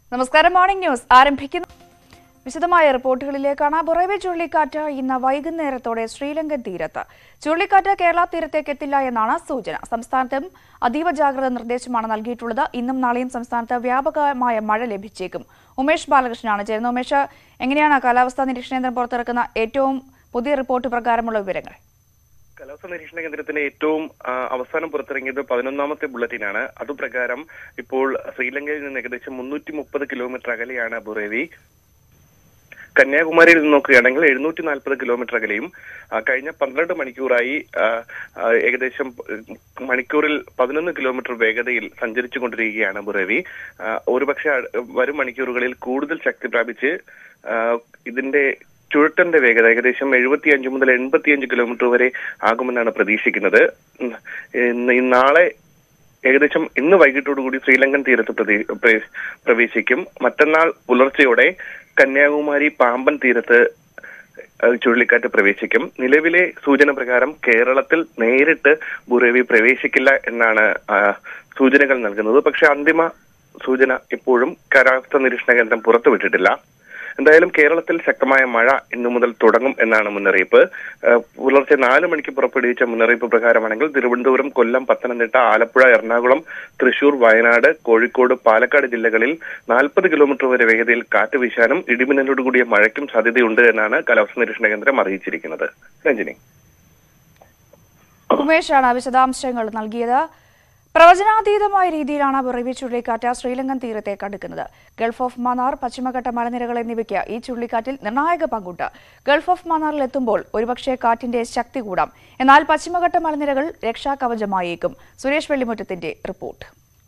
നമസ്കാരം morning news ആരംഭിക്കുന്നു വിശദമായ റിപ്പോർട്ടുകളിലേക്കാണ് ബുറേവി ചുഴലിക്കാറ്റ് ഇന്ന് വൈകുന്നേരത്തോടെ ശ്രീലങ്കൻ തീരത്ത് ചുഴലിക്കാറ്റ് കേരള തീരത്തേക്ക് എത്തില്ല എന്നാണ് സൂചന സംസ്ഥാനത്തും അതീവ ജാഗ്രത നിർദ്ദേശമാണ് നൽകിയിട്ടുള്ളത് ഇന്നും നാളെയും സംസ്ഥാനത്ത് വ്യാപകമായ മഴ ലഭിച്ചേക്കും ഉമേഷ് ബാലകൃഷ്ണനാണ് ചേരുന്നത് ഉമേഷ് എങ്ങനെയാണ് കാലാവസ്ഥാ നിരീക്ഷണ കേന്ദ്രം പുറത്തിറക്കുന്ന ഏറ്റവും പുതിയ റിപ്പോർട്ട് പ്രകാരമുള്ള വിവരങ്ങൾ കാലാവസ്ഥാ നിരീക്ഷണ കേന്ദ്രത്തിന്റെ ഏറ്റവും ആ, അവസാനം പുറത്തിറങ്ങിയത് പതിനൊന്നാമത്തെ ബുള്ളറ്റിനാണ് അതുപ്രകാരം ഇപ്പോൾ ശ്രീലങ്കയിൽ നിന്ന് ഏകദേശം മുന്നൂറ്റി മുപ്പത് കിലോമീറ്റർ അകലെയാണ് ബുറേവി കന്യാകുമാരിയിൽ നിന്ന് നോക്കുകയാണെങ്കിൽ എഴുന്നൂറ്റി നാൽപ്പത് കിലോമീറ്റർ അകലെയും ആ, കഴിഞ്ഞ പന്ത്രണ്ട് മണിക്കൂറായി ആ, ആ, ഏകദേശം ഉം, മണിക്കൂറിൽ പതിനൊന്ന് കിലോമീറ്റർ വേഗതയിൽ സഞ്ചരിച്ചു കൊണ്ടിരിക്കുകയാണ് ബുറേവി ആ, ഒരുപക്ഷെ അ- വരും മണിക്കൂറുകളിൽ കൂടുതൽ ശക്തി പ്രാപിച്ച് ആ, ഇതിന്റെ ചുഴറ്റന്റെ വേഗത ഏകദേശം എഴുപത്തിയഞ്ച് മുതൽ എൺപത്തിയഞ്ച് കിലോമീറ്റർ വരെ ആകുമെന്നാണ് പ്രതീക്ഷിക്കുന്നത് ഉം, ഇന്ന് ഈ നാളെ ഏകദേശം ഇന്ന് വൈകിട്ടോടുകൂടി ശ്രീലങ്കൻ തീരത്ത് പ്രതി- പ്ര- പ്രവേശിക്കും മറ്റന്നാൾ പുലർച്ചെയോടെ കന്യാകുമാരി പാമ്പൻ തീരത്ത് അഹ് ചുഴലിക്കാറ്റ് പ്രവേശിക്കും നിലവിലെ സൂചന പ്രകാരം കേരളത്തിൽ നേരിട്ട് ബുറേവി പ്രവേശിക്കില്ല എന്നാണ് ആ, സൂചനകൾ നൽകുന്നത് പക്ഷെ അന്തിമ സൂചന ഇപ്പോഴും കാലാവസ്ഥാ നിരീക്ഷണ കേന്ദ്രം പുറത്തുവിട്ടിട്ടില്ല എന്തായാലും കേരളത്തിൽ ശക്തമായ മഴ ഇന്നു മുതൽ തുടങ്ങും എന്നാണ് മുന്നറിയിപ്പ് ഏഹ് പുലർച്ചെ നാല് മണിക്ക് പുറപ്പെടുവിച്ച മുന്നറിയിപ്പ് പ്രകാരമാണെങ്കിൽ തിരുവനന്തപുരം കൊല്ലം പത്തനംതിട്ട ആലപ്പുഴ എറണാകുളം തൃശൂർ വയനാട് കോഴിക്കോട് പാലക്കാട് ജില്ലകളിൽ നാൽപ്പത് കിലോമീറ്റർ വരെ വേഗതയിൽ കാറ്റ് വീശാനും ഇടിമിന്നലോട് കൂടിയ മഴയ്ക്കും സാധ്യതയുണ്ട് എന്നാണ് കാലാവസ്ഥാ നിരീക്ഷണ കേന്ദ്രം അറിയിച്ചിരിക്കുന്നത് രഞ്ജിനി ഉമേഷാണ് വിശദാംശങ്ങൾ നൽകിയത് പ്രവചനാതീതമായ രീതിയിലാണ് ബുറവി ചുഴലിക്കാറ്റ് ശ്രീലങ്കൻ തീരത്തേക്ക് അടുക്കുന്നത് ഗൾഫ് ഓഫ് മന്നാർ പശ്ചിമഘട്ട മലനിരകൾ എന്നിവയ്ക്ക് ഈ ചുഴലിക്കാറ്റിൽ നിർണായക പങ്കുണ്ട് ഗൾഫ് ഓഫ് മന്നാറിൽ എത്തുമ്പോൾ ഒരുപക്ഷെ കാറ്റിന്റെ ശക്തി കൂടാം എന്നാൽ പശ്ചിമഘട്ട മലനിരകൾ രക്ഷാകവചമായേക്കും സുരേഷ് വെള്ളിമുറ്റത്തിന്റെ റിപ്പോർട്ട്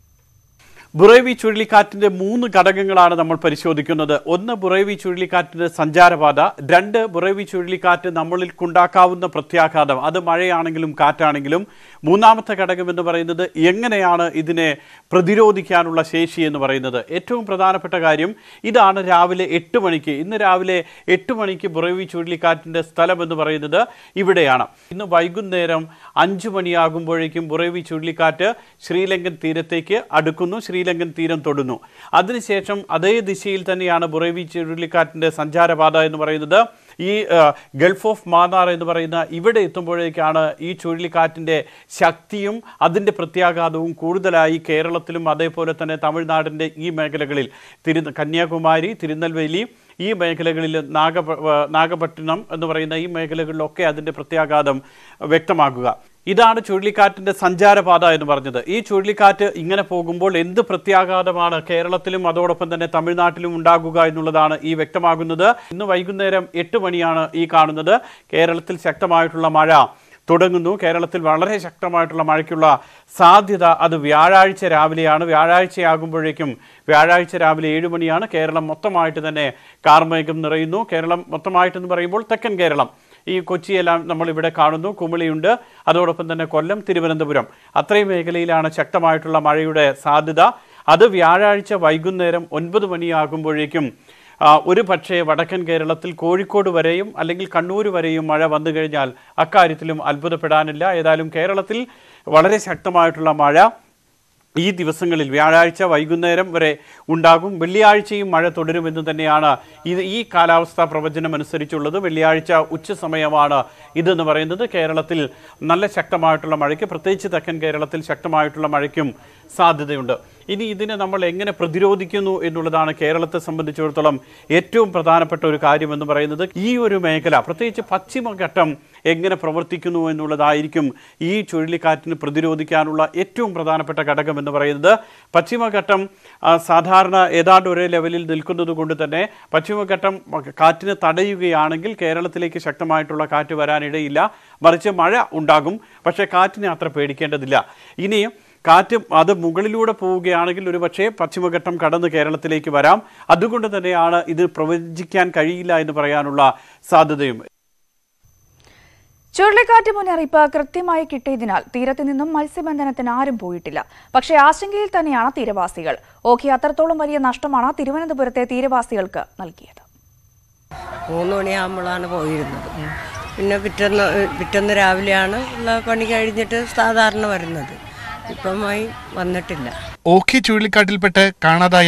ബുറേവി ചുഴലിക്കാറ്റിന്റെ മൂന്ന് ഘടകങ്ങളാണ് നമ്മൾ പരിശോധിക്കുന്നത് ഒന്ന് ബുറേവി ചുഴലിക്കാറ്റിന്റെ സഞ്ചാരപാത രണ്ട് ബുറേവി ചുഴലിക്കാറ്റ് നമ്മളിൽ ഉണ്ടാക്കാവുന്ന പ്രത്യാഘാതം അത് മഴയാണെങ്കിലും കാറ്റാണെങ്കിലും മൂന്നാമത്തെ ഘടകം എന്ന് പറയുന്നത് എങ്ങനെയാണ് ഇതിനെ പ്രതിരോധിക്കാനുള്ള ശേഷി എന്ന് പറയുന്നത് ഏറ്റവും പ്രധാനപ്പെട്ട കാര്യം ഇതാണ് രാവിലെ എട്ട് മണിക്ക് ഇന്ന് രാവിലെ എട്ട് മണിക്ക് ബുറേവി ചുഴലിക്കാറ്റിന്റെ സ്ഥലം എന്ന് പറയുന്നത് ഇവിടെയാണ് ഇന്ന് വൈകുന്നേരം അഞ്ചു മണിയാകുമ്പോഴേക്കും ബുറേവി ചുഴലിക്കാറ്റ് ശ്രീലങ്കൻ തീരത്തേക്ക് അടുക്കുന്നു ശ്രീലങ്കൻ തീരം തൊടുന്നു അതിനുശേഷം അതേ ദിശയിൽ തന്നെയാണ് ബുറേവി ചുഴലിക്കാറ്റിന്റെ സഞ്ചാരപാത എന്ന് പറയുന്നത് ഈ ആ, ഗൾഫ് ഓഫ് മാന്നാർ എന്ന് പറയുന്ന ഇവിടെ എത്തുമ്പോഴേക്കാണ് ഈ ചുഴലിക്കാറ്റിന്റെ ശക്തിയും അതിന്റെ പ്രത്യാഘാതവും കൂടുതലായി കേരളത്തിലും അതേപോലെ തന്നെ തമിഴ്നാടിന്റെ ഈ മേഖലകളിൽ തിരു കന്യാകുമാരി തിരുനെൽവേലി ഈ മേഖലകളിൽ നാഗ നാഗപട്ടണം എന്ന് പറയുന്ന ഈ മേഖലകളിലൊക്കെ അതിന്റെ പ്രത്യാഘാതം വ്യക്തമാക്കുക ഇതാണ് ചുഴലിക്കാറ്റിന്റെ സഞ്ചാരപാത എന്ന് പറഞ്ഞത് ഈ ചുഴലിക്കാറ്റ് ഇങ്ങനെ പോകുമ്പോൾ എന്ത് പ്രത്യാഘാതമാണ് കേരളത്തിലും അതോടൊപ്പം തന്നെ തമിഴ്നാട്ടിലും ഉണ്ടാകുക എന്നുള്ളതാണ് ഈ വ്യക്തമാകുന്നത് ഇന്ന് വൈകുന്നേരം എട്ട് മണിയാണ് ഈ കാണുന്നത് കേരളത്തിൽ ശക്തമായിട്ടുള്ള മഴ തുടങ്ങുന്നു കേരളത്തിൽ വളരെ ശക്തമായിട്ടുള്ള മഴയ്ക്കുള്ള സാധ്യത അത് വ്യാഴാഴ്ച രാവിലെയാണ് വ്യാഴാഴ്ചയാകുമ്പോഴേക്കും വ്യാഴാഴ്ച രാവിലെ ഏഴ് മണിയാണ് കേരളം മൊത്തമായിട്ട് തന്നെ കാർമേഘം നിറയുന്നു കേരളം മൊത്തമായിട്ടെന്ന് പറയുമ്പോൾ തെക്കൻ കേരളം ഈ കൊച്ചിയെല്ലാം നമ്മൾ ഇവിടെ കാണുന്നു കുമിളിയുണ്ട് അതോടൊപ്പം തന്നെ കൊല്ലം തിരുവനന്തപുരം അത്രയും മേഖലയിലാണ് ശക്തമായിട്ടുള്ള മഴയുടെ സാധ്യത അത് വ്യാഴാഴ്ച വൈകുന്നേരം ഒൻപത് മണിയാകുമ്പോഴേക്കും ആ, ഒരു പക്ഷേ വടക്കൻ കേരളത്തിൽ കോഴിക്കോട് വരെയും അല്ലെങ്കിൽ കണ്ണൂർ വരെയും മഴ വന്നു കഴിഞ്ഞാൽ അക്കാര്യത്തിലും അത്ഭുതപ്പെടാനില്ല ഏതായാലും കേരളത്തിൽ വളരെ ശക്തമായിട്ടുള്ള മഴ ഈ ദിവസങ്ങളിൽ വ്യാഴാഴ്ച വൈകുന്നേരം വരെ ഉണ്ടാകും വെള്ളിയാഴ്ചയും മഴ തുടരുമെന്ന് തന്നെയാണ് ഇത് ഈ കാലാവസ്ഥാ പ്രവചനം അനുസരിച്ചുള്ളത് വെള്ളിയാഴ്ച ഉച്ച സമയമാണ് ഇതെന്ന് പറയുന്നത് കേരളത്തിൽ നല്ല ശക്തമായിട്ടുള്ള മഴയ്ക്ക് പ്രത്യേകിച്ച് തെക്കൻ കേരളത്തിൽ ശക്തമായിട്ടുള്ള മഴയ്ക്കും സാധ്യതയുണ്ട് ഇനി ഇതിനെ നമ്മൾ എങ്ങനെ പ്രതിരോധിക്കുന്നു എന്നുള്ളതാണ് കേരളത്തെ സംബന്ധിച്ചിടത്തോളം ഏറ്റവും പ്രധാനപ്പെട്ട ഒരു കാര്യം എന്ന് പറയുന്നത് ഈ ഒരു മേഖല പ്രത്യേകിച്ച് പശ്ചിമഘട്ടം എങ്ങനെ പ്രവർത്തിക്കുന്നു എന്നുള്ളതായിരിക്കും ഈ ചുഴലിക്കാറ്റിന് പ്രതിരോധിക്കാനുള്ള ഏറ്റവും പ്രധാനപ്പെട്ട ഘടകം എന്ന് പറയുന്നത് പശ്ചിമഘട്ടം ആ, സാധാരണ ഏതാണ്ട് ഒരേ ലെവലിൽ നിൽക്കുന്നത് കൊണ്ട് തന്നെ പശ്ചിമഘട്ടം കാറ്റിനെ തടയുകയാണെങ്കിൽ കേരളത്തിലേക്ക് ശക്തമായിട്ടുള്ള കാറ്റ് വരാനിടയില്ല മറിച്ച് മഴ ഉണ്ടാകും പക്ഷേ കാറ്റിനെ അത്ര പേടിക്കേണ്ടതില്ല ഇനി കാറ്റ് അത് മുകളിലൂടെ പോവുകയാണെങ്കിൽ ഒരു പക്ഷേ പശ്ചിമഘട്ടം കടന്ന് കേരളത്തിലേക്ക് വരാം അതുകൊണ്ട് തന്നെയാണ് ഇത് പ്രവചിക്കാൻ കഴിയില്ല എന്ന് പറയാനുള്ള സാധ്യതയും ചുഴലിക്കാറ്റ് മുന്നറിയിപ്പ് കൃത്യമായി കിട്ടിയതിനാൽ തീരത്ത് നിന്നും മത്സ്യബന്ധനത്തിന് ആരും പോയിട്ടില്ല പക്ഷേ ആശങ്കയിൽ തന്നെയാണ് തീരവാസികൾ ഓഖി അത്രത്തോളം വലിയ നഷ്ടമാണ് തിരുവനന്തപുരത്തെ തീരവാസികൾക്ക് നൽകിയത് മൂന്ന് മണിയാകുമ്പോഴാണ് പോയിരുന്നത് പിന്നെ പിറ്റേന്ന് പിറ്റേന്ന് രാവിലെയാണ് ഉള്ള പണി കഴിഞ്ഞിട്ട് സാധാരണ വരുന്നത് ഇപ്പമായി വന്നിട്ടില്ല ഓഖി ചുഴലിക്കാറ്റിൽപ്പെട്ട് കാണാതായ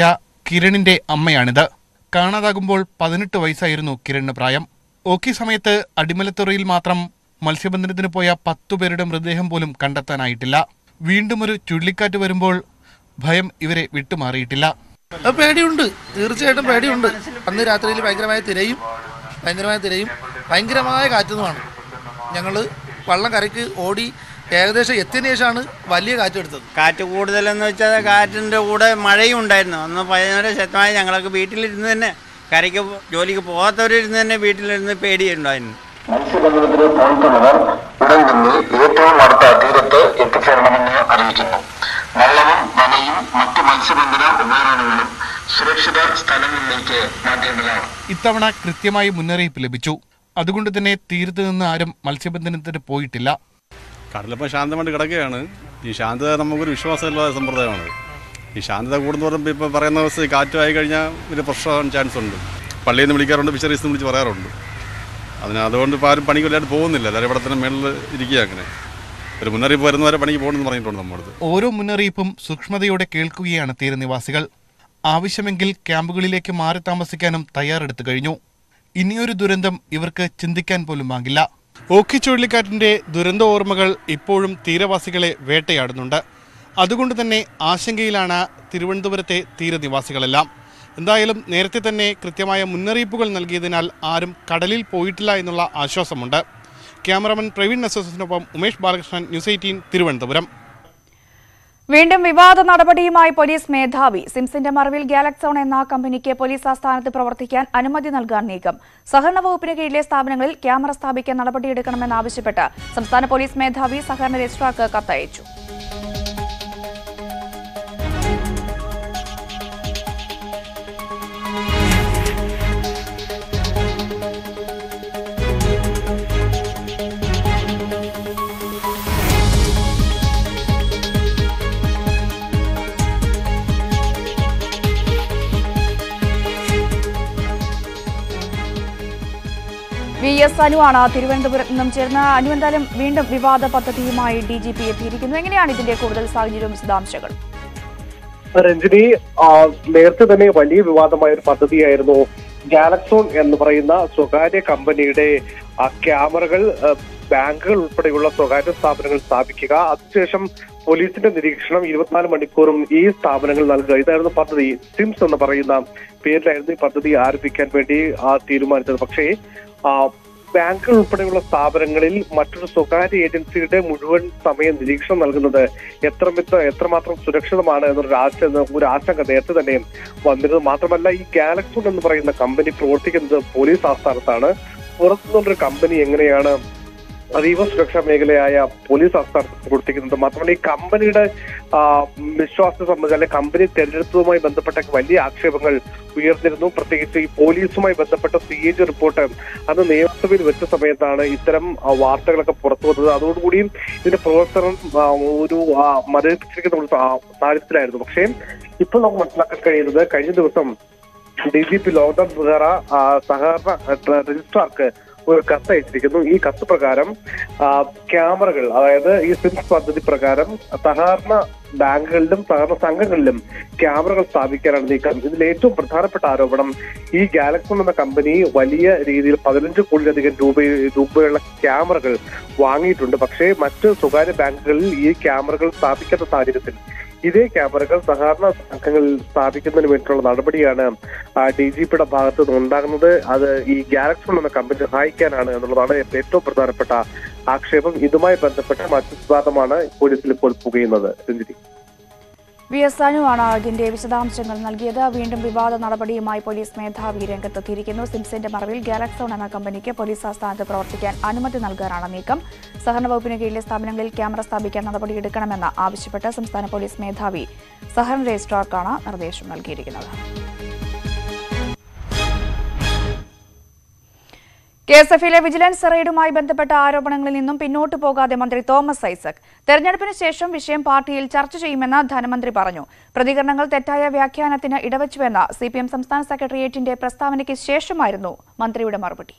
കിരണിന്റെ അമ്മയാണിത് കാണാതാകുമ്പോൾ പതിനെട്ട് വയസ്സായിരുന്നു കിരണിന് പ്രായം ഓക്കി സമയത്ത് അടിമലത്തുറയിൽ മാത്രം മത്സ്യബന്ധനത്തിന് പോയ പത്തുപേരുടെ മൃതദേഹം പോലും കണ്ടെത്താനായിട്ടില്ല വീണ്ടും ഒരു ചുഴലിക്കാറ്റ് വരുമ്പോൾ ഭയം ഇവരെ വിട്ടുമാറിയിട്ടില്ല അത് പേടിയുണ്ട് തീർച്ചയായിട്ടും പേടിയുണ്ട് അന്ന് രാത്രിയിൽ ഭയങ്കരമായ തിരയും ഭയങ്കരമായ തിരയും ഭയങ്കരമായ കാറ്റുമാണ് ഞങ്ങൾ വള്ളം കരയ്ക്ക് ഓടി ഏകദേശം എത്തിയതിനു ശേഷമാണ് വലിയ കാറ്റ് എടുത്തത് കാറ്റ് കൂടുതലെന്ന് വെച്ചാൽ കാറ്റിൻ്റെ കൂടെ മഴയും ഉണ്ടായിരുന്നു അന്ന് പതിനാറ് ശതമാനം ഞങ്ങളൊക്കെ വീട്ടിലിരുന്ന് തന്നെ കരയ്ക്ക് പോ- ജോലിക്ക് പോകാത്തവരിരുന്ന് തന്നെ വീട്ടിലിരുന്ന് പേടിയുണ്ടായിരുന്നു മത്സ്യബന്ധനത്തിന് പോയിട്ടുള്ളവർ ഉടൻ തന്നെ ഏറ്റവും അടുത്ത തീരത്ത് എത്തിച്ചേരണമെന്ന് അറിയിക്കുന്നു വള്ളവും വലയും മറ്റു മത്സ്യബന്ധന ഉപകരണങ്ങളും സുരക്ഷിത സ്ഥലങ്ങളിലേക്ക് മാറ്റേണ്ടതാണ് ഇത്തവണ കൃത്യമായി മുന്നറിയിപ്പ് ലഭിച്ചു അതുകൊണ്ട് തന്നെ തീരത്ത് നിന്ന് ആരും മത്സ്യബന്ധനത്തിന് പോയിട്ടില്ല കടലിപ്പോൾ ശാന്തമായിട്ട് കിടക്കുകയാണ് ഈ ശാന്തത നമുക്കൊരു വിശ്വാസമില്ലാത്ത സമ്പ്രദായമാണ് ഈ ശാന്തത കൂടുന്ന പറയുമ്പോൾ ഇപ്പോൾ പറയുന്ന ദിവസം കാറ്റുമായി കഴിഞ്ഞാൽ ഒരു പ്രശ്നമാകാൻ ചാൻസ് ഉണ്ട് പള്ളിയിൽ നിന്ന് വിളിക്കാറുണ്ട് ഫിഷറീസ് നിന്ന് വിളിച്ച് പറയാറുണ്ട് അതിന് അതുകൊണ്ട് ഇപ്പോൾ ആരും പണിക്കൊല്ലായിട്ട് പോകുന്നില്ല എല്ലാവരും ഇവിടെ തന്നെ മേളിൽ ഇരിക്കുക അങ്ങനെ ഒരു മുന്നറിയിപ്പ് വരുന്നവരെ പണിക്ക് പോകണമെന്ന് പറഞ്ഞിട്ടുണ്ട് നമ്മുടെ അടുത്ത് ഓരോ മുന്നറിയിപ്പും സൂക്ഷ്മതയോടെ കേൾക്കുകയാണ് തീരനിവാസികൾ ആവശ്യമെങ്കിൽ ക്യാമ്പുകളിലേക്ക് മാറി താമസിക്കാനും തയ്യാറെടുത്തു കഴിഞ്ഞു ഇനിയൊരു ദുരന്തം ഇവർക്ക് ചിന്തിക്കാൻ പോലും ആകില്ല ഓഖി ചുഴലിക്കാറ്റിന്റെ ദുരന്ത ഓർമ്മകൾ ഇപ്പോഴും തീരവാസികളെ വേട്ടയാടുന്നുണ്ട് അതുകൊണ്ട് തന്നെ ആശങ്കയിലാണ് തിരുവനന്തപുരത്തെ തീരനിവാസികളെല്ലാം എന്തായാലും നേരത്തെ തന്നെ കൃത്യമായ മുന്നറിയിപ്പുകൾ നൽകിയതിനാൽ ആരും കടലിൽ പോയിട്ടില്ല എന്നുള്ള ആശ്വാസമുണ്ട് ക്യാമറമാൻ പ്രവീൺ അസോസിനൊപ്പം ഉമേഷ് ബാലകൃഷ്ണൻ ന്യൂസ് എയ്റ്റീൻ തിരുവനന്തപുരം വീണ്ടും വിവാദ നടപടിയുമായി പോലീസ് മേധാവി സിംസിന്റെ മറവിൽ ഗാലക്സോൺ എന്ന കമ്പനിക്ക് പോലീസ് ആസ്ഥാനത്ത് പ്രവർത്തിക്കാൻ അനുമതി നൽകാൻ നീക്കം സഹകരണ വകുപ്പിന് കീഴിലെ സ്ഥാപനങ്ങളിൽ ക്യാമറ സ്ഥാപിക്കാൻ നടപടിയെടുക്കണമെന്നാവശ്യപ്പെട്ട് സംസ്ഥാന പോലീസ് മേധാവി സഹകരണ രജിസ്ട്രാർക്ക് കത്തയച്ചു വി എസ് അനുവാണ് തിരുവനന്തപുരത്ത് നിന്നും ചേർന്ന അനു എന്തായാലും വീണ്ടും വിവാദ പദ്ധതിയുമായി ഡി ജി പി എത്തിയിരിക്കുന്നു എങ്ങനെയാണ് ഇതിന്റെ കൂടുതൽ സാഹചര്യവും വിശദാംശങ്ങളും രഞ്ജിനി ആ, നേരത്തെ തന്നെ വലിയ വിവാദമായ ഒരു പദ്ധതിയായിരുന്നു ഗാലക്സോൺ എന്ന് പറയുന്ന സ്വകാര്യ കമ്പനിയുടെ ആ, ക്യാമറകൾ ആ, ബാങ്കുകൾ ഉൾപ്പെടെയുള്ള സ്വകാര്യ സ്ഥാപനങ്ങൾ സ്ഥാപിക്കുക അതിനുശേഷം പോലീസിന്റെ നിരീക്ഷണം ഇരുപത്തിനാല് മണിക്കൂറും ഈ സ്ഥാപനങ്ങൾ നൽകുക ഇതായിരുന്നു പദ്ധതി സിംസ് എന്ന് പറയുന്ന പേരിലായിരുന്നു ഈ പദ്ധതി ആരംഭിക്കാൻ വേണ്ടി ആ, തീരുമാനിച്ചത് പക്ഷേ ആ, ബാങ്കുകൾ ഉൾപ്പെടെയുള്ള സ്ഥാപനങ്ങളിൽ മറ്റൊരു സ്വകാര്യ ഏജൻസിയുടെ മുഴുവൻ സമയം നിരീക്ഷണം നൽകുന്നത് എത്രമിത്ര എത്രമാത്രം സുരക്ഷിതമാണ് എന്നൊരു ആശ ഒരു ആശങ്ക നേരത്തെ തന്നെ വന്നിരുന്നു മാത്രമല്ല ഈ ഗാലക്സോൺ എന്ന് പറയുന്ന കമ്പനി പ്രവർത്തിക്കുന്നത് പോലീസ് ആസ്ഥാനത്താണ് പുറത്തുനിന്നൊരു കമ്പനി എങ്ങനെയാണ് അതീവ സുരക്ഷാ മേഖലയായ പോലീസ് ആസ്ഥാനത്ത് പ്രവർത്തിക്കുന്നത് മാത്രമല്ല ഈ കമ്പനിയുടെ ആ, വിശ്വാസത്തെ സംബന്ധിച്ച് അല്ലെങ്കിൽ കമ്പനി തെരഞ്ഞെടുത്തതുമായി ബന്ധപ്പെട്ട വലിയ ആക്ഷേപങ്ങൾ ഉയർന്നിരുന്നു പ്രത്യേകിച്ച് ഈ പോലീസുമായി ബന്ധപ്പെട്ട സി എ ജി റിപ്പോർട്ട് അന്ന് നിയമസഭയിൽ വെച്ച സമയത്താണ് ഇത്തരം ആ, വാർത്തകളൊക്കെ പുറത്തു വന്നത് അതോടുകൂടിയും ഇതിന്റെ പ്രവർത്തനം ആ, ഒരു ആ, മരവിപ്പിച്ചിരിക്കുന്ന ഒരു സാ- സാഹചര്യത്തിലായിരുന്നു പക്ഷേ ഇപ്പോൾ നമുക്ക് മനസ്സിലാക്കാൻ കഴിയുന്നത് കഴിഞ്ഞ ദിവസം D G P Loknath Behera ആ, സഹകരണ ആ, രജിസ്ട്രാർക്ക് ഒരു കത്ത് അയച്ചിരിക്കുന്നു ഈ കത്ത് പ്രകാരം ആ, ക്യാമറകൾ അതായത് ഈ സിംസ് പദ്ധതി പ്രകാരം സഹകരണ ബാങ്കുകളിലും സഹകരണ സംഘങ്ങളിലും ക്യാമറകൾ സ്ഥാപിക്കാനാണ് നീക്കം ഇതിൽ ഏറ്റവും പ്രധാനപ്പെട്ട ആരോപണം ഈ ഗാലക്സോൺ എന്ന കമ്പനി വലിയ രീതിയിൽ പതിനഞ്ച് കോടിയിലധികം രൂപ രൂപയുള്ള ക്യാമറകൾ വാങ്ങിയിട്ടുണ്ട് പക്ഷേ മറ്റ് സ്വകാര്യ ബാങ്കുകളിൽ ഈ ക്യാമറകൾ സ്ഥാപിക്കാത്ത സാഹചര്യത്തിൽ ഇതേ ക്യാമറകൾ സഹകരണ സംഘങ്ങളിൽ സ്ഥാപിക്കുന്നതിന് വേണ്ടിയിട്ടുള്ള നടപടിയാണ് ഡി ജി പിയുടെ ഭാഗത്ത് നിന്ന് ഉണ്ടാകുന്നത് അത് ഈ ഗാലക്സോൺ എന്ന കമ്പനി സഹായിക്കാനാണ് എന്നുള്ളതാണ് ഏറ്റവും പ്രധാനപ്പെട്ട ആക്ഷേപം ഇതുമായി ബന്ധപ്പെട്ട മറ്റു വിവാദമാണ് പോലീസിൽ ഇപ്പോൾ പുകയുന്നത് രഞ്ജിനി വി എസ് അനുവാണ് ഇതിന്റെ വിശദാംശങ്ങൾ നൽകിയത് വീണ്ടും വിവാദ നടപടിയുമായി പോലീസ് മേധാവി രംഗത്തെത്തിയിരിക്കുന്നു സിംസിന്റെ മറവിൽ ഗാലക്സോൺ എന്ന കമ്പനിക്ക് പോലീസ് ആസ്ഥാനത്ത് പ്രവർത്തിക്കാൻ അനുമതി നൽകാനാണ് നീക്കം സഹകരണ വകുപ്പിന് കീഴിലെ സ്ഥാപനങ്ങളിൽ ക്യാമറ സ്ഥാപിക്കാൻ നടപടിയെടുക്കണമെന്ന് ആവശ്യപ്പെട്ട് സംസ്ഥാന പോലീസ് മേധാവി സഹകരണ രജിസ്ട്രാർക്കാണ് നിർദ്ദേശം നൽകിയിരിക്കുന്നത് കെ എസ് എഫിലെ വിജിലൻസ് റെയ്ഡുമായി ബന്ധപ്പെട്ട ആരോപണങ്ങളിൽ നിന്നും പിന്നോട്ടു പോകാതെ മന്ത്രി തോമസ് ഐസക് തെരഞ്ഞെടുപ്പിന് ശേഷം വിഷയം പാർട്ടിയിൽ ചർച്ച ചെയ്യുമെന്ന് ധനമന്ത്രി പറഞ്ഞു പ്രതികരണങ്ങൾ തെറ്റായ വ്യാഖ്യാനത്തിന് ഇടവച്ചുവെന്ന സി പി എം സംസ്ഥാന സെക്രട്ടേറിയറ്റിന്റെ പ്രസ്താവനയ്ക്ക് ശേഷമായിരുന്നു മന്ത്രിയുടെ മറുപടി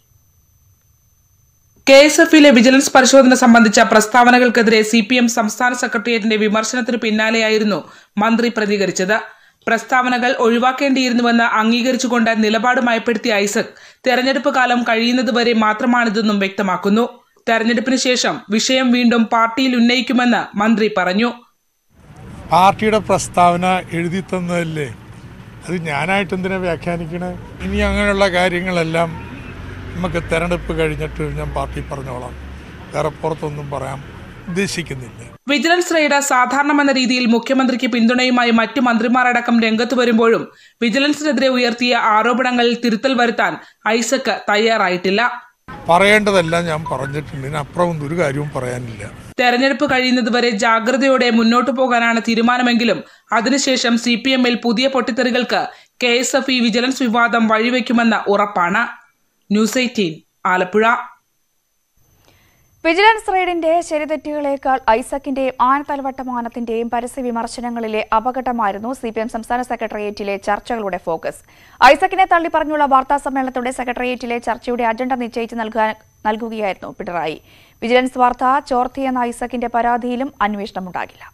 കെ എസ് എഫിലെ വിജിലൻസ് പരിശോധന സംബന്ധിച്ച പ്രസ്താവനകൾക്കെതിരെ സി പി എം സംസ്ഥാന സെക്രട്ടേറിയറ്റിന്റെ വിമർശനത്തിന് പിന്നാലെയായിരുന്നു മന്ത്രി പ്രതികരിച്ചത് പ്രസ്താവനകൾ ഒഴിവാക്കേണ്ടിയിരുന്നുവെന്ന് അംഗീകരിച്ചുകൊണ്ട് നിലപാട് മയപ്പെടുത്തിയ ഐസക് തെരഞ്ഞെടുപ്പ് കാലം കഴിയുന്നതുവരെ മാത്രമാണിതെന്നും വ്യക്തമാക്കുന്നു തെരഞ്ഞെടുപ്പിന് ശേഷം വിഷയം വീണ്ടും പാർട്ടിയിൽ ഉന്നയിക്കുമെന്ന് മന്ത്രി പറഞ്ഞു പാർട്ടിയുടെ പ്രസ്താവന എഴുതി തന്നതല്ലേ അത് ഞാനായിട്ട് എന്തിനാ വ്യാഖ്യാനിക്കണേ ഇനി അങ്ങനെയുള്ള കാര്യങ്ങളെല്ലാം നമുക്ക് തെരഞ്ഞെടുപ്പ് കഴിഞ്ഞിട്ട് ഞാൻ പാർട്ടി പറഞ്ഞോളാം വേറെ പുറത്തൊന്നും പറയാൻ ഉദ്ദേശിക്കുന്നില്ല വിജിലൻസ് റെയ്ഡ് സാധാരണമെന്ന രീതിയിൽ മുഖ്യമന്ത്രിക്ക് പിന്തുണയുമായി മറ്റു മന്ത്രിമാരടക്കം രംഗത്ത് വരുമ്പോഴും വിജിലൻസിനെതിരെ ഉയർത്തിയ ആരോപണങ്ങളിൽ തിരുത്തൽ വരുത്താൻ ഐസക് തയ്യാറായിട്ടില്ല പറയേണ്ടതെല്ലാം ഞാൻ പറഞ്ഞിട്ടുണ്ട് ഇതിനപ്പുറം ഒരു കാര്യവും പറയാനില്ല തെരഞ്ഞെടുപ്പ് കഴിയുന്നതുവരെ ജാഗ്രതയോടെ മുന്നോട്ടു പോകാനാണ് തീരുമാനമെങ്കിലും അതിനുശേഷം സി പി എമ്മിൽ പുതിയ പൊട്ടിത്തെറികൾക്ക് K S F E vigilance വിവാദം വഴിവെക്കുമെന്ന് ഉറപ്പാണ് ന്യൂസ് എയ്റ്റീൻ ആലപ്പുഴ വിജിലൻസ് റെയ്ഡിന്റെ ശരിതെറ്റുകളേക്കാൾ ഐസക്കിന്റെയും ആനത്തലവട്ടമാനത്തിന്റെയും പരസ്യ വിമർശനങ്ങളിലെ അപകടമായിരുന്നു സി പി എം സംസ്ഥാന സെക്രട്ടേറിയറ്റിലെ ചർച്ചകളുടെ ഫോക്കസ് ഐസക്കിനെ തള്ളിപ്പറഞ്ഞുള്ള വാർത്താ സമ്മേളനത്തോടെ സെക്രട്ടേറിയറ്റിലെ ചർച്ചയുടെ അജണ്ട നിശ്ചയിച്ച് നൽകാൻ നൽകുകയായിരുന്നു പിണറായി വിജിലൻസ് വാർത്ത ചോർത്തിയെന്ന ഐസക്കിന്റെ പരാതിയിലും അന്വേഷണമുണ്ടാകില്ല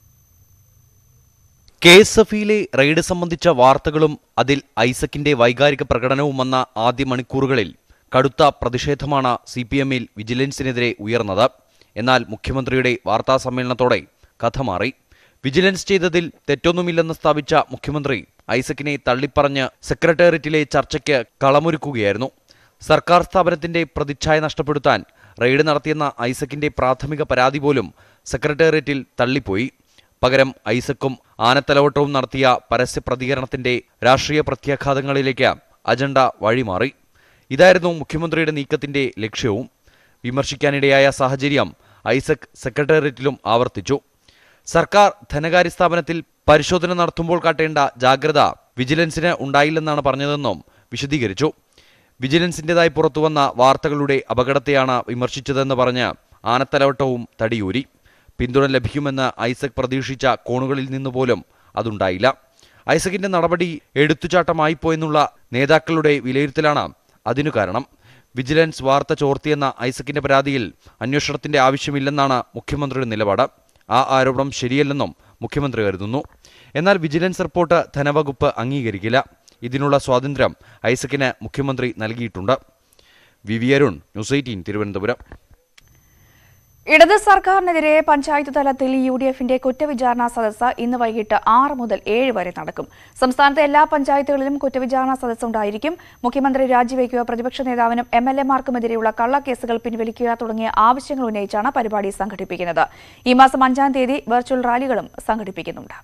കെ എസ് എഫ് ഇയിലെ റെയ്ഡ് സംബന്ധിച്ച വാർത്തകളും അതിൽ ഐസക്കിന്റെ വൈകാരിക പ്രകടനവും വന്ന ആദ്യ മണിക്കൂറുകളിൽ കടുത്ത പ്രതിഷേധമാണ് സി പി എമ്മിൽ വിജിലൻസിനെതിരെ ഉയർന്നത് എന്നാൽ മുഖ്യമന്ത്രിയുടെ വാർത്താ സമ്മേളനത്തോടെ കഥ മാറി വിജിലൻസ് ചെയ്തതിൽ തെറ്റൊന്നുമില്ലെന്ന് സ്ഥാപിച്ച മുഖ്യമന്ത്രി ഐസക്കിനെ തള്ളിപ്പറഞ്ഞ് സെക്രട്ടേറിയറ്റിലെ ചർച്ചയ്ക്ക് കളമൊരുക്കുകയായിരുന്നു സർക്കാർ സ്ഥാപനത്തിന്റെ പ്രതിച്ഛായ നഷ്ടപ്പെടുത്താൻ റെയ്ഡ് നടത്തിയെന്ന ഐസക്കിന്റെ പ്രാഥമിക പരാതി പോലും സെക്രട്ടേറിയറ്റിൽ തള്ളിപ്പോയി പകരം ഐസക്കും ആനത്തലവട്ടവും നടത്തിയ പരസ്യ പ്രതികരണത്തിന്റെ രാഷ്ട്രീയ പ്രത്യാഘാതങ്ങളിലേക്ക് അജണ്ട വഴിമാറി ഇതായിരുന്നു മുഖ്യമന്ത്രിയുടെ നീക്കത്തിന്റെ ലക്ഷ്യവും വിമർശിക്കാനിടയായ സാഹചര്യം ഐസക് സെക്രട്ടേറിയറ്റിലും ആവർത്തിച്ചു സർക്കാർ ധനകാര്യ സ്ഥാപനത്തിൽ പരിശോധന നടത്തുമ്പോൾ കാട്ടേണ്ട ജാഗ്രത വിജിലൻസിന് ഉണ്ടായില്ലെന്നാണ് പറഞ്ഞതെന്നും വിശദീകരിച്ചു വിജിലൻസിന്റേതായി പുറത്തുവന്ന വാർത്തകളുടെ അപകടത്തെയാണ് വിമർശിച്ചതെന്ന് പറഞ്ഞ് ആനത്തലവട്ടവും തടിയൂരി പിന്തുണ ലഭിക്കുമെന്ന് ഐസക് പ്രതീക്ഷിച്ച കോണുകളിൽ നിന്നുപോലും അതുണ്ടായില്ല ഐസകിന്റെ നടപടി എടുത്തുചാട്ടമായിപ്പോയെന്നുള്ള നേതാക്കളുടെ വിലയിരുത്തലാണ് അതിനു കാരണം വിജിലൻസ് വാർത്ത ചോർത്തിയെന്ന ഐസക്കിന്റെ പരാതിയിൽ അന്വേഷണത്തിന്റെ ആവശ്യമില്ലെന്നാണ് മുഖ്യമന്ത്രിയുടെ നിലപാട് ആ ആരോപണം ശരിയല്ലെന്നും മുഖ്യമന്ത്രി കരുതുന്നു എന്നാൽ വിജിലൻസ് റിപ്പോർട്ട് ധനവകുപ്പ് അംഗീകരിക്കില്ല ഇതിനുള്ള സ്വാതന്ത്ര്യം ഐസക്കിന് മുഖ്യമന്ത്രി നൽകിയിട്ടുണ്ട് V V Arun news eighteen Thiruvananthapuram ഇടത് സർക്കാരിനെതിരെ പഞ്ചായത്ത് തലത്തിൽ യു ഡി എഫിന്റെ കുറ്റവിചാരണ സദസ്സ് ഇന്ന് വൈകിട്ട് ആറ് മുതൽ ഏഴ് വരെ നടക്കും സംസ്ഥാനത്തെ എല്ലാ പഞ്ചായത്തുകളിലും കുറ്റവിചാരണ സദസ്സ് ഉണ്ടായിരിക്കും മുഖ്യമന്ത്രി രാജിവെക്കുക പ്രതിപക്ഷ നേതാവിനും എം എൽ എമാർക്കുമെതിരെയുള്ള കള്ളക്കേസുകൾ പിൻവലിക്കുക തുടങ്ങിയ ആവശ്യങ്ങൾ ഉന്നയിച്ചാണ് പരിപാടി സംഘടിപ്പിക്കുന്നത് ഈ മാസം അഞ്ചാം തീയതി വെർച്വൽ റാലികളും സംഘടിപ്പിക്കുന്നുണ്ട്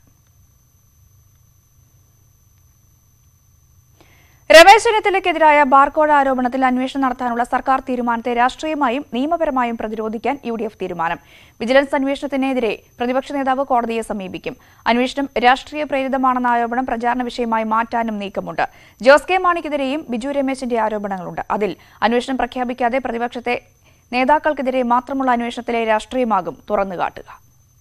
രമേശ് ചെന്നിത്തലയ്ക്കെതിരായ ബാർകോഴ ആരോപണത്തിൽ അന്വേഷണം നടത്താനുള്ള സർക്കാർ തീരുമാനത്തെ രാഷ്ട്രീയമായും നിയമപരമായും പ്രതിരോധിക്കാൻ യു ഡി എഫ് തീരുമാനം വിജിലൻസ് അന്വേഷണത്തിനെതിരെ പ്രതിപക്ഷ നേതാവ് കോടതിയെ സമീപിക്കും അന്വേഷണം രാഷ്ട്രീയ പ്രേരിതമാണെന്ന ആരോപണം പ്രചാരണ വിഷയമായി മാറ്റാനും നീക്കമുണ്ട് ജോസ് കെ മാണിക്കെതിരെയും ബിജു രമേശിന്റെ ആരോപണങ്ങളുണ്ട് അതിൽ അന്വേഷണം പ്രഖ്യാപിക്കാതെ പ്രതിപക്ഷത്തെ നേതാക്കൾക്കെതിരെ മാത്രമുള്ള അന്വേഷണത്തിലെ രാഷ്ട്രീയമാകും തുറന്നുകാട്ടുക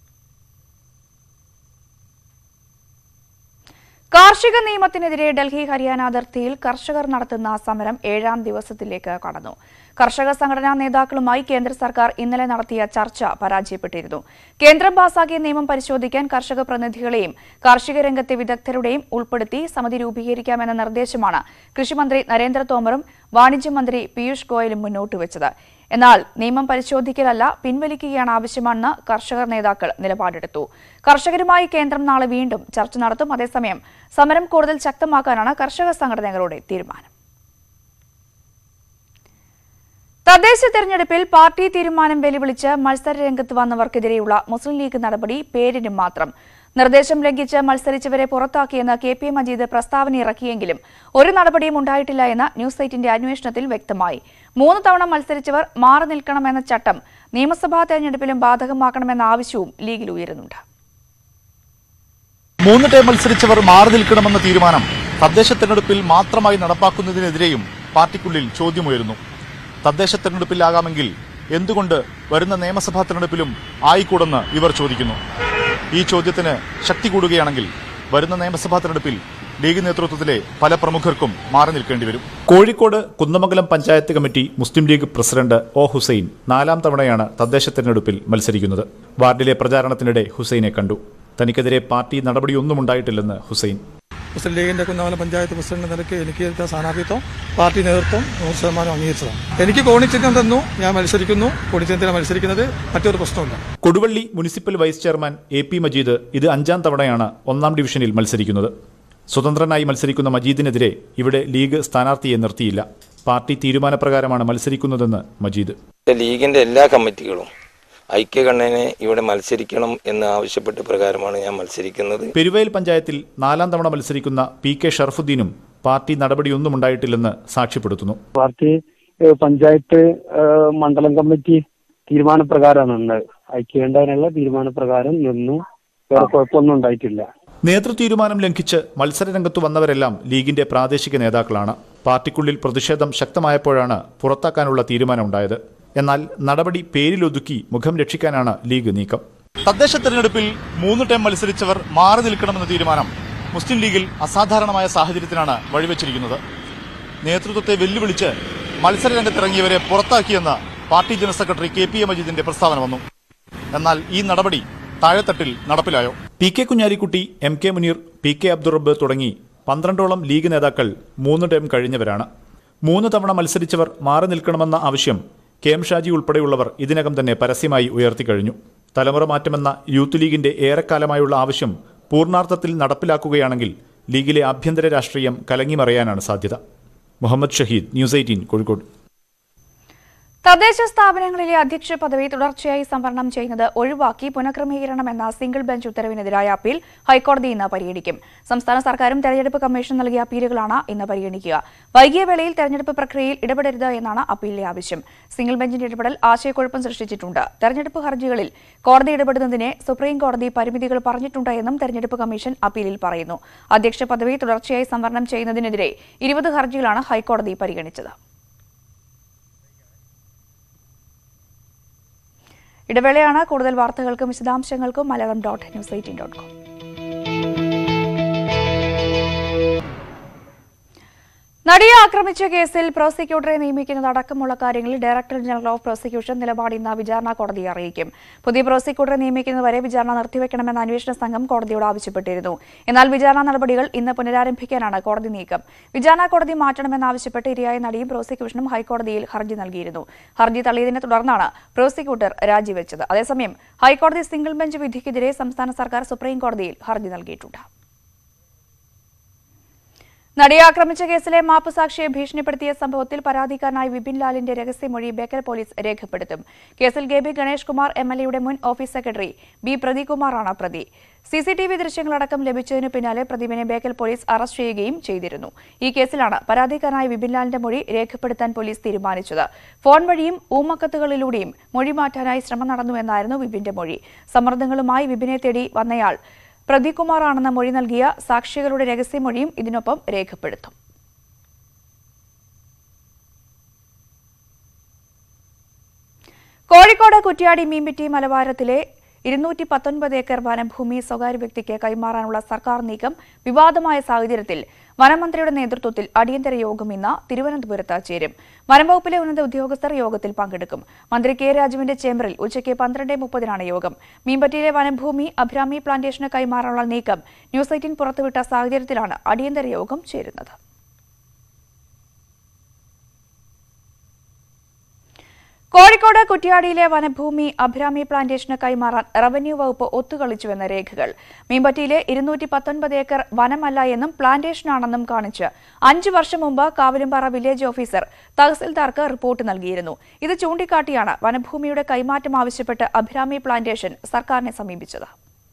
കാർഷിക നിയമത്തിനെതിരെ ഡൽഹി ഹരിയാന അതിർത്തിയിൽ കർഷകർ നടത്തുന്ന സമരം ഏഴാം ദിവസത്തിലേക്ക് കടന്നു കർഷക സംഘടനാ നേതാക്കളുമായി കേന്ദ്ര സർക്കാർ ഇന്നലെ നടത്തിയ ചർച്ച പരാജയപ്പെട്ടിരുന്നു കേന്ദ്രം പാസാക്കിയ നിയമം പരിശോധിക്കാൻ കർഷക പ്രതിനിധികളെയും കാർഷിക രംഗത്തെ വിദഗ്ധരുടെയും ഉൾപ്പെടുത്തി സമിതി രൂപീകരിക്കാമെന്ന നിർദ്ദേശമാണ് കൃഷിമന്ത്രി നരേന്ദ്ര തോമറും വാണിജ്യമന്ത്രി പീയൂഷ് ഗോയലും മുന്നോട്ട് വെച്ചത് എന്നാൽ നിയമം പരിശോധിക്കലല്ല പിൻവലിക്കുകയാണ് ആവശ്യമെന്ന് കർഷക നേതാക്കൾ നിലപാടെടുത്തു കർഷകരുമായി കേന്ദ്രം നാളെ വീണ്ടും ചർച്ച നടത്തും അതേസമയം സമരം കൂടുതൽ ശക്തമാക്കാനാണ് കർഷക സംഘടനകളുടെ തീരുമാനം തദ്ദേശ തെരഞ്ഞെടുപ്പിൽ പാർട്ടി തീരുമാനം വെല്ലുവിളിച്ച് മത്സര രംഗത്ത് വന്നവർക്കെതിരെയുള്ള മുസ്ലിം ലീഗ് നടപടി പേരിന് മാത്രം നിർദ്ദേശം ലംഘിച്ച് മത്സരിച്ചവരെ പുറത്താക്കിയെന്ന് കെ പി മജീദ് പ്രസ്താവന ഇറക്കിയെങ്കിലും ഒരു നടപടിയും ഉണ്ടായിട്ടില്ല എന്ന് ന്യൂസ് സൈറ്റിന്റെ അന്വേഷണത്തിൽ വ്യക്തമായി മൂന്ന് തവണ മത്സരിച്ചവർ മാറി നിൽക്കണമെന്ന ചട്ടം നിയമസഭാ തെരഞ്ഞെടുപ്പിലും ബാധകമാക്കണമെന്ന ആവശ്യവും ലീഗിൽ ഉയരുന്നുണ്ട് മൂന്ന് ടൈം മത്സരിച്ചവർ മാറി നിൽക്കണമെന്ന തീരുമാനം തദ്ദേശ തെരഞ്ഞെടുപ്പിൽ മാത്രമായി നടപ്പാക്കുന്നതിനെതിരെയും പാർട്ടിക്കുള്ളിൽ ചോദ്യമുയരുന്നു തദ്ദേശ തെരഞ്ഞെടുപ്പിലാകാമെങ്കിൽ എന്തുകൊണ്ട് വരുന്ന നിയമസഭാ തെരഞ്ഞെടുപ്പിലും ആയിക്കൂടെന്ന് ഇവർ ചോദിക്കുന്നു ഈ ചോദ്യത്തിന് ശക്തി കൂടുകയാണെങ്കിൽ വരുന്ന നിയമസഭാ തെരഞ്ഞെടുപ്പിൽ ലീഗ് നേതൃത്വത്തിലെ പല പ്രമുഖർക്കും മാറി നിൽക്കേണ്ടി വരും Kozhikode Kunnamangalam panchayat committee Muslim League president O Hussain നാലാം തവണയാണ് തദ്ദേശ തെരഞ്ഞെടുപ്പിൽ മത്സരിക്കുന്നത് വാർഡിലെ പ്രചാരണത്തിനിടെ ഹുസൈനെ കണ്ടു തനിക്കെതിരെ പാർട്ടി നടപടിയൊന്നും ഉണ്ടായിട്ടില്ലെന്ന് ഹുസൈൻ മുസ്ലിം ലീഗിന്റെ കുന്നമല പഞ്ചായത്ത് പ്രസിഡന്റ് നിലയ്ക്ക് എനിക്ക് എടുത്ത സ്ഥാനാർത്ഥിത്വം പാർട്ടി നേതൃത്വം നൂറ് ശതമാനം അംഗീകരിച്ചതാണ് എനിക്ക് കോണിച്ചിഹ്നം തന്നു ഞാൻ മത്സരിക്കുന്നു കോണിച്ചിഹ്നത്തിലാണ് മത്സരിക്കുന്നത് മറ്റൊരു പ്രശ്നമില്ല Koduvally municipal vice chairman A P Majeed ഇത് അഞ്ചാം തവണയാണ് ഒന്നാം ഡിവിഷനിൽ മത്സരിക്കുന്നത് സ്വതന്ത്രനായി മത്സരിക്കുന്ന മജീദിനെതിരെ ഇവിടെ ലീഗ് സ്ഥാനാർത്ഥിയെ നിർത്തിയില്ല പാർട്ടി തീരുമാനപ്രകാരമാണ് മത്സരിക്കുന്നതെന്ന് മജീദ് ലീഗിന്റെ എല്ലാ കമ്മിറ്റികളും ഐക്യകണ്ഠനെ ഇവിടെ മത്സരിക്കണം എന്ന് ആവശ്യപ്പെട്ട പ്രകാരമാണ് ഞാൻ മത്സരിക്കുന്നത് പെരുവയൽ പഞ്ചായത്തിൽ നാലാം തവണ മത്സരിക്കുന്ന പി കെ ഷർഫുദ്ദീനും പാർട്ടി നടപടിയൊന്നും ഉണ്ടായിട്ടില്ലെന്ന് സാക്ഷ്യപ്പെടുത്തുന്നു പാർട്ടി ഏഹ്, പഞ്ചായത്ത് ഏഹ്, മണ്ഡലം കമ്മിറ്റി തീരുമാനപ്രകാരമാണ് നിന്നത് ഐക്യേണ്ടതിനുള്ള തീരുമാനപ്രകാരം നിന്നു വേറെ കുഴപ്പമൊന്നും ഉണ്ടായിട്ടില്ല നേതൃ തീരുമാനം ലംഘിച്ച് മത്സരരംഗത്തു വന്നവരെല്ലാം ലീഗിന്റെ പ്രാദേശിക നേതാക്കളാണ് പാർട്ടിക്കുള്ളിൽ പ്രതിഷേധം ശക്തമായപ്പോഴാണ് പുറത്താക്കാനുള്ള തീരുമാനമുണ്ടായത് എന്നാൽ നടപടി പേരിലൊതുക്കി മുഖം രക്ഷിക്കാനാണ് ലീഗ് നീക്കം തദ്ദേശ തെരഞ്ഞെടുപ്പിൽ മൂന്ന് ടൈം മത്സരിച്ചവർ മാറി നിൽക്കണമെന്ന തീരുമാനം മുസ്ലിം ലീഗിൽ അസാധാരണമായ സാഹചര്യത്തിനാണ് വഴിവെച്ചിരിക്കുന്നത് നേതൃത്വത്തെ വെല്ലുവിളിച്ച് മത്സരരംഗത്തിറങ്ങിയവരെ പുറത്താക്കിയെന്ന് party general secretary K P A മജീദിന്റെ പ്രസ്താവന വന്നു എന്നാൽ ഈ നടപടി താഴെത്തട്ടിൽ നടപ്പിലായോ P K Kunhalikutty M K Muneer P K Abdurabb തുടങ്ങി പന്ത്രണ്ടോളം ലീഗ് നേതാക്കൾ മൂന്ന് ടൈം കഴിഞ്ഞവരാണ് മൂന്ന് തവണ മത്സരിച്ചവർ മാറി നിൽക്കണമെന്ന ആവശ്യം കെ എം ഷാജി ഉൾപ്പെടെയുള്ളവർ ഇതിനകം തന്നെ പരസ്യമായി ഉയർത്തിക്കഴിഞ്ഞു തലമുറ മാറ്റമെന്ന യൂത്ത് ലീഗിന്റെ ഏറെക്കാലമായുള്ള ആവശ്യം പൂർണ്ണാർത്ഥത്തിൽ നടപ്പിലാക്കുകയാണെങ്കിൽ ലീഗിലെ ആഭ്യന്തര രാഷ്ട്രീയം കലങ്ങിമറിയാനാണ് സാധ്യത മുഹമ്മദ് ഷഹീദ് ന്യൂസ് എയ്റ്റീൻ കോഴിക്കോട് തദ്ദേശ സ്ഥാപനങ്ങളിലെ അധ്യക്ഷ പദവി തുടർച്ചയായി സംവരണം ചെയ്യുന്നത് ഒഴിവാക്കി പുനഃക്രമീകരണമെന്ന സിംഗിൾ ബെഞ്ച് ഉത്തരവിനെതിരായ അപ്പീൽ ഹൈക്കോടതി ഇന്ന് പരിഗണിക്കും സംസ്ഥാന സർക്കാരും തെരഞ്ഞെടുപ്പ് കമ്മീഷൻ നൽകിയ അപ്പീലുകളാണ് ഇന്ന് പരിഗണിക്കുക വൈകിയ വേളയിൽ തെരഞ്ഞെടുപ്പ് പ്രക്രിയയിൽ ഇടപെടരുത് എന്നാണ് അപ്പീലിലെ ആവശ്യം സിംഗിൾ ബെഞ്ചിന്റെ ഇടപെടൽ ആശയക്കുഴപ്പം സൃഷ്ടിച്ചിട്ടുണ്ട് തെരഞ്ഞെടുപ്പ് ഹർജികളിൽ കോടതി ഇടപെടുന്നതിനെ സുപ്രീം കോടതി പരിമിതികൾ പറഞ്ഞിട്ടുണ്ട് എന്നും തെരഞ്ഞെടുപ്പ് കമ്മീഷൻ അപ്പീലിൽ പറയുന്നു അധ്യക്ഷ പദവി തുടർച്ചയായി സംവരണം ചെയ്യുന്നതിനെതിരെ ഇരുപത് ഹർജികളാണ് ഹൈക്കോടതി പരിഗണിച്ചത് ഇടവേളയാണ് കൂടുതൽ വാർത്തകൾക്കും വിശദാംശങ്ങൾക്കും Malayalam dot news eighteen dot com നടിയെ ആക്രമിച്ച കേസിൽ പ്രോസിക്യൂട്ടറെ നിയമിക്കുന്നത് അടക്കമുള്ള കാര്യങ്ങളിൽ ഡയറക്ടർ ജനറൽ ഓഫ് പ്രോസിക്യൂഷൻ നിലപാട് ഇന്ന് വിചാരണ കോടതിയെ അറിയിക്കും പുതിയ പ്രോസിക്യൂട്ടറെ നിയമിക്കുന്നതുവരെ വിചാരണ നിർത്തിവെക്കണമെന്ന അന്വേഷണ സംഘം കോടതിയോട് ആവശ്യപ്പെട്ടിരുന്നു എന്നാൽ വിചാരണ നടപടികൾ ഇന്ന് പുനരാരംഭിക്കാനാണ് കോടതി നീക്കം വിചാരണ കോടതി മാറ്റണമെന്നാവശ്യപ്പെട്ട് ഇരയായ നടിയും പ്രോസിക്യൂഷനും ഹൈക്കോടതിയിൽ ഹർജി നൽകിയിരുന്നു ഹർജി തള്ളിയതിനെ തുടർന്നാണ് പ്രോസിക്യൂട്ടർ രാജിവെച്ചത് അതേസമയം ഹൈക്കോടതി സിംഗിൾ ബെഞ്ച് വിധിക്കെതിരെ സംസ്ഥാന സർക്കാർ സുപ്രീം കോടതിയിൽ ഹർജി നൽകിയിട്ടുണ്ട് നടിയെ ആക്രമിച്ച കേസിലെ മാപ്പുസാക്ഷിയെ ഭീഷണിപ്പെടുത്തിയ സംഭവത്തിൽ പരാതിക്കാരനായ വിപിൻ ലാലിന്റെ രഹസ്യമൊഴി ബേക്കൽ പോലീസ് രേഖപ്പെടുത്തും കേസിൽ K B Ganesh Kumar M L എയുടെ മുൻ ഓഫീസ് സെക്രട്ടറി ബി പ്രദീപ് പ്രതി സി സി ടി വി ദൃശ്യങ്ങളടക്കം ലഭിച്ചതിനു പിന്നാലെ പ്രതിവിനെ ബേക്കൽ പോലീസ് അറസ്റ്റ് ചെയ്യുകയും ചെയ്തിരുന്നു ഈ കേസിലാണ് പരാതിക്കാരനായ വിപിൻ ലാലിന്റെ മൊഴി രേഖപ്പെടുത്താൻ പോലീസ് തീരുമാനിച്ചത് ഫോൺ വഴിയും ഊമക്കത്തുകളിലൂടെയും മൊഴി മാറ്റാനായി ശ്രമം നടന്നുവെന്നായിരുന്നു വിപിന്റെ മൊഴി സമ്മർദ്ദങ്ങളുമായി വിപിനെ തേടി വന്നയാൾ പ്രദീപ് കുമാറാണെന്ന മൊഴി നൽകിയ സാക്ഷികളുടെ രഹസ്യമൊഴിയും ഇതിനൊപ്പം രേഖപ്പെടുത്തും കോഴിക്കോട് കുറ്റ്യാടി മീൻപിറ്റി മലബാരത്തിലെ ഇരുന്നൂറ്റി പത്തൊൻപത് ഏക്കർ വനഭൂമി സ്വകാര്യ വ്യക്തിക്ക് കൈമാറാനുള്ള സർക്കാർ നീക്കം വിവാദമായ സാഹചര്യത്തിൽ വനമന്ത്രിയുടെ നേതൃത്വത്തിൽ അടിയന്തര യോഗം ഇന്ന് തിരുവനന്തപുരത്ത് ചേരും വനംവകുപ്പിലെ ഉന്നത ഉദ്യോഗസ്ഥർ യോഗത്തിൽ പങ്കെടുക്കും മന്ത്രി കെ രാജുവിന്റെ ചേംബറിൽ ഉച്ചയ്ക്ക് പന്ത്രണ്ട് മുപ്പതിനാണ് യോഗം മീൻപറ്റിയിലെ വനഭൂമി അഭിരാമി പ്ലാന്റേഷന് കൈമാറാനുള്ള നീക്കം ന്യൂസ് എയ്റ്റീൻ പുറത്തുവിട്ട സാഹചര്യത്തിലാണ് അടിയന്തര യോഗം ചേരുന്നത് കോഴിക്കോട് കുറ്റ്യാടിയിലെ വനഭൂമി അഭിരാമി പ്ലാന്റേഷന് കൈമാറാൻ റവന്യൂ വകുപ്പ് ഒത്തുകളിച്ചുവെന്ന രേഖകൾ മീൻപറ്റിയിലെ ഇരുന്നൂറ്റി പത്തൊൻപത് ഏക്കർ വനമല്ല എന്നും പ്ലാന്റേഷനാണെന്നും കാണിച്ച് അഞ്ചു വർഷം മുമ്പ് കാവിലുംപാറ വില്ലേജ് ഓഫീസർ തഹസിൽദാർക്ക് റിപ്പോർട്ട് നൽകിയിരുന്നു ഇത് ചൂണ്ടിക്കാട്ടിയാണ് വനഭൂമിയുടെ കൈമാറ്റം ആവശ്യപ്പെട്ട് അഭിരാമി പ്ലാന്റേഷൻ സർക്കാരിനെ സമീപിച്ചത്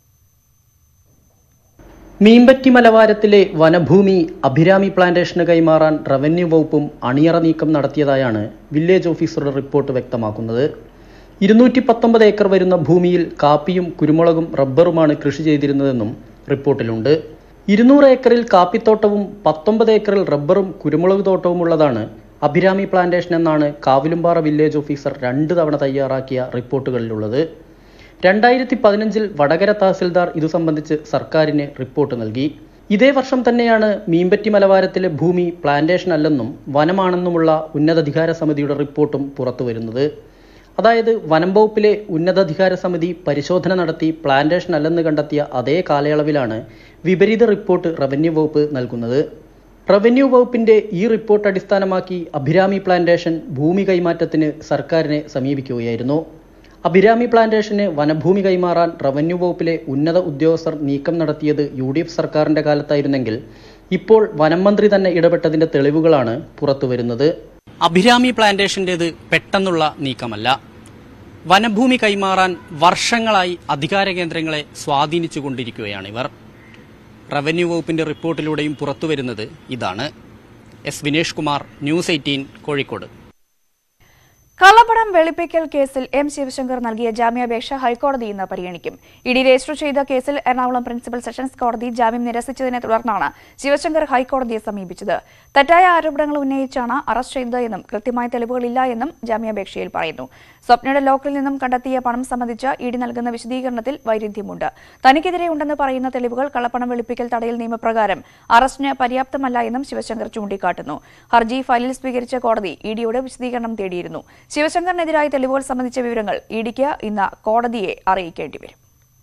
മീൻപറ്റി മലവാരത്തിലെ വനഭൂമി അഭിരാമി പ്ലാന്റേഷന് കൈമാറാൻ റവന്യൂ വകുപ്പും അണിയറ നീക്കം നടത്തിയതായാണ് വില്ലേജ് ഓഫീസറുടെ റിപ്പോർട്ട് വ്യക്തമാക്കുന്നത് ഇരുന്നൂറ്റി പത്തൊമ്പത് ഏക്കർ വരുന്ന ഭൂമിയിൽ കാപ്പിയും കുരുമുളകും റബ്ബറുമാണ് കൃഷി ചെയ്തിരുന്നതെന്നും റിപ്പോർട്ടിലുണ്ട് ഇരുന്നൂറ് ഏക്കറിൽ കാപ്പിത്തോട്ടവും പത്തൊമ്പത് ഏക്കറിൽ റബ്ബറും കുരുമുളക് തോട്ടവും ഉള്ളതാണ് അഭിരാമി പ്ലാന്റേഷൻ എന്നാണ് കാവിലുംപാറ വില്ലേജ് ഓഫീസർ രണ്ട് തവണ തയ്യാറാക്കിയ റിപ്പോർട്ടുകളിലുള്ളത് രണ്ടായിരത്തി പതിനഞ്ചിൽ വടകര തഹസിൽദാർ ഇതു സംബന്ധിച്ച് സർക്കാരിന് റിപ്പോർട്ട് നൽകി ഇതേ വർഷം തന്നെയാണ് മീൻപറ്റി മലവാരത്തിലെ ഭൂമി പ്ലാന്റേഷൻ അല്ലെന്നും വനമാണെന്നുമുള്ള ഉന്നതാധികാര സമിതിയുടെ റിപ്പോർട്ടും പുറത്തുവരുന്നത് അതായത് വനം വകുപ്പിലെ ഉന്നതാധികാര സമിതി പരിശോധന നടത്തി പ്ലാന്റേഷൻ അല്ലെന്ന് കണ്ടെത്തിയ അതേ കാലയളവിലാണ് വിപരീത റിപ്പോർട്ട് റവന്യൂ വകുപ്പ് നൽകുന്നത് റവന്യൂ വകുപ്പിന്റെ ഈ റിപ്പോർട്ട് അടിസ്ഥാനമാക്കി അഭിരാമി പ്ലാന്റേഷൻ ഭൂമി കൈമാറ്റത്തിന് സർക്കാരിനെ സമീപിക്കുകയായിരുന്നു അഭിരാമി പ്ലാന്റേഷന് വനഭൂമി കൈമാറാൻ റവന്യൂ വകുപ്പിലെ ഉന്നത ഉദ്യോഗസ്ഥർ നീക്കം നടത്തിയത് യു ഡി എഫ് സർക്കാരിന്റെ കാലത്തായിരുന്നെങ്കിൽ ഇപ്പോൾ വനം മന്ത്രി തന്നെ ഇടപെട്ടതിന്റെ തെളിവുകളാണ് പുറത്തുവരുന്നത് അഭിരാമി പ്ലാന്റേഷന്റേത് പെട്ടെന്നുള്ള നീക്കമല്ല വനഭൂമി കൈമാറാൻ വർഷങ്ങളായി അധികാര കേന്ദ്രങ്ങളെ സ്വാധീനിച്ചു കൊണ്ടിരിക്കുകയാണ് ഇവർ റവന്യൂ വകുപ്പിന്റെ റിപ്പോർട്ടിലൂടെയും പുറത്തുവരുന്നത് ഇതാണ് S Vinesh Kumar news eighteen Kozhikode കള്ളപ്പണം വെളുപ്പിക്കൽ കേസിൽ എം ശിവശങ്കർ നൽകിയ ജാമ്യാപേക്ഷ ഹൈക്കോടതി ഇന്ന് പരിഗണിക്കും ഇഡി രജിസ്റ്റർ ചെയ്ത കേസിൽ എറണാകുളം പ്രിൻസിപ്പൽ സെഷൻസ് കോടതി ജാമ്യം നിരസിച്ചതിനെ തുടർന്നാണ് ശിവശങ്കർ ഹൈക്കോടതിയെ സമീപിച്ചത് തെറ്റായ ആരോപണങ്ങൾ ഉന്നയിച്ചാണ് അറസ്റ്റ് ചെയ്തതെന്നും കൃത്യമായ തെളിവുകളില്ല എന്നും ജാമ്യാപേക്ഷയിൽ പറയുന്നു സ്വപ്നയുടെ ലോക്കറിൽ നിന്നും കണ്ടെത്തിയ പണം സംബന്ധിച്ച് ഇഡി നൽകുന്ന വിശദീകരണത്തിൽ വൈരുദ്ധ്യമുണ്ട് തനിക്കെതിരെ ഉണ്ടെന്ന് പറയുന്ന തെളിവുകൾ കള്ളപ്പണം വെളുപ്പിക്കൽ തടയൽ നിയമപ്രകാരം അറസ്റ്റിന് പര്യാപ്തമല്ല എന്നും ശിവശങ്കർ ചൂണ്ടിക്കാട്ടുന്നു ഹർജി ഫയലിൽ സ്വീകരിച്ച കോടതി ഇഡിയോട് വിശദീകരണം തേടിയിരുന്നു ശിവശങ്കറിനെതിരായ തെളിവുകൾ സംബന്ധിച്ച വിവരങ്ങൾ ഇഡിക്ക് ഇന്ന് കോടതിയെ അറിയിക്കേണ്ടി വരും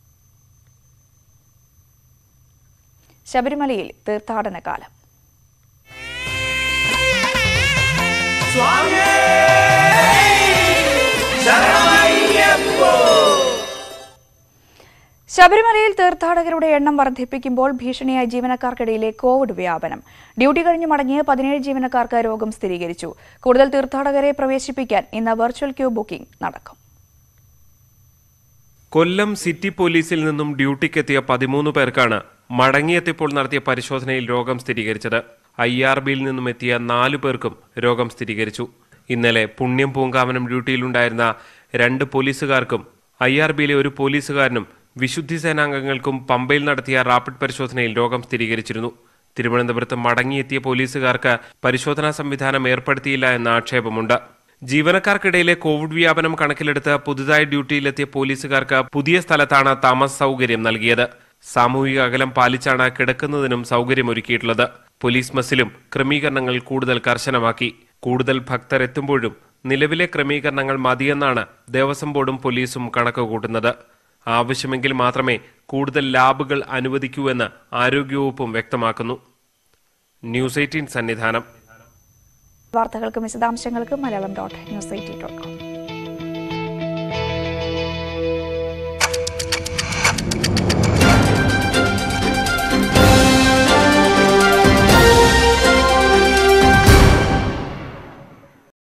ശബരിമലയിൽ തീർത്ഥാടന കാലം ശബരിമലയിൽ തീർത്ഥാടകരുടെ എണ്ണം വർദ്ധിപ്പിക്കുമ്പോൾ ഭീഷണിയായി ജീവനക്കാർക്കിടയിലെ കോവിഡ് വ്യാപനം ഡ്യൂട്ടി കഴിഞ്ഞ് മടങ്ങിയ പതിനേഴ് ജീവനക്കാർക്ക് രോഗം സ്ഥിരീകരിച്ചു കൂടുതൽ തീർത്ഥാടകരെ പ്രവേശിപ്പിക്കാൻ ഇന്ന് വെർച്വൽ ക്യൂ ബുക്കിംഗ് നടക്കും കൊല്ലം സിറ്റി പോലീസിൽ നിന്നും ഡ്യൂട്ടിക്കെത്തിയ പതിമൂന്ന് പേർക്കാണ് മടങ്ങിയെത്തിയപ്പോൾ നടത്തിയ പരിശോധനയിൽ രോഗം സ്ഥിരീകരിച്ചത് ഐ ആർ ബിയിൽ നിന്നും എത്തിയ നാലു പേർക്കും രോഗം സ്ഥിരീകരിച്ചു ഇന്നലെ പുണ്യം പൂങ്കാവനം ഡ്യൂട്ടിയിലുണ്ടായിരുന്ന രണ്ട് പോലീസുകാർക്കും ഐ ആർ ബിയിലെ ഒരു പോലീസുകാരനും വിശുദ്ധി സേനാംഗങ്ങൾക്കും പമ്പയിൽ നടത്തിയ റാപ്പിഡ് പരിശോധനയിൽ രോഗം സ്ഥിരീകരിച്ചിരുന്നു തിരുവനന്തപുരത്ത് മടങ്ങിയെത്തിയ പോലീസുകാർക്ക് പരിശോധനാ സംവിധാനം ഏർപ്പെടുത്തിയില്ല എന്ന ആക്ഷേപമുണ്ട് ജീവനക്കാർക്കിടയിലെ കോവിഡ് വ്യാപനം കണക്കിലെടുത്ത് പുതുതായി ഡ്യൂട്ടിയിലെത്തിയ പോലീസുകാർക്ക് പുതിയ സ്ഥലത്താണ് താമസ സൗകര്യം നൽകിയത് സാമൂഹിക അകലം പാലിച്ചാണ് കിടക്കുന്നതിനും സൗകര്യമൊരുക്കിയിട്ടുള്ളത് പോലീസ് ബസ്സിലും ക്രമീകരണങ്ങൾ കൂടുതൽ കർശനമാക്കി കൂടുതൽ ഭക്തർ എത്തുമ്പോഴും നിലവിലെ ക്രമീകരണങ്ങൾ മതിയെന്നാണ് ദേവസ്വം ബോർഡും പോലീസും കണക്ക് കൂട്ടുന്നത് ആവശ്യമെങ്കിൽ മാത്രമേ കൂടുതൽ ലാബുകൾ അനുവദിക്കൂ എന്ന് ആരോഗ്യവകുപ്പും വ്യക്തമാക്കുന്നു ന്യൂസ് എയ്റ്റീൻ സന്നിധാനം വാർത്തകൾക്കും വിശദാംശങ്ങൾക്കും Malayalam dot news eighty dot com